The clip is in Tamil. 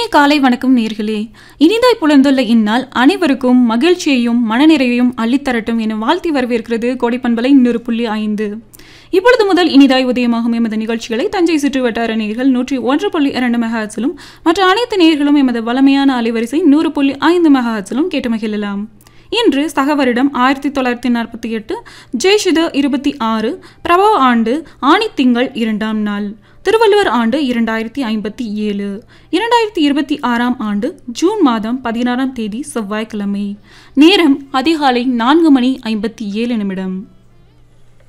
காலை வணக்கம் நேர்களே இனிதாய் புலர்ந்துள்ள இந்நாள் அனைவருக்கும் மகிழ்ச்சியையும் மனநிறைவையும் அள்ளித்தரட்டும் என வாழ்த்தி வரவேற்கிறது கோடைப்பண்பலை இன்னொரு புள்ளி ஐந்து இப்பொழுது முதல் இனிதாய் உதயமாகும் எமது நிகழ்ச்சிகளை தஞ்சை சுற்று வட்டார நேர்கள் நூற்றி ஒன்று புள்ளி இரண்டு மெகாஹட்ஸிலும் மற்ற அனைத்து நேர்களும் எமது வளமையான அலைவரிசை நூறு புள்ளி ஐந்து மெகாஹட்ஸிலும் கேட்டு மகிழலாம் இன்று சக வருடம் ஆயிரத்தி தொள்ளாயிரத்தி நாற்பத்தி எட்டு ஜெய்ஷுத இருபத்தி ஆறு பிரபவ ஆண்டு ஆணித்திங்கள் இரண்டாம் நாள் திருவள்ளுவர் ஆண்டு இரண்டாயிரத்தி ஐம்பத்தி ஏழு இரண்டாயிரத்தி இருபத்தி ஆறாம் ஆண்டு ஜூன் மாதம் பதினாறாம் தேதி செவ்வாய்க்கிழமை நேரம் அதிகாலை நான்கு மணி ஐம்பத்தி ஏழு நிமிடம்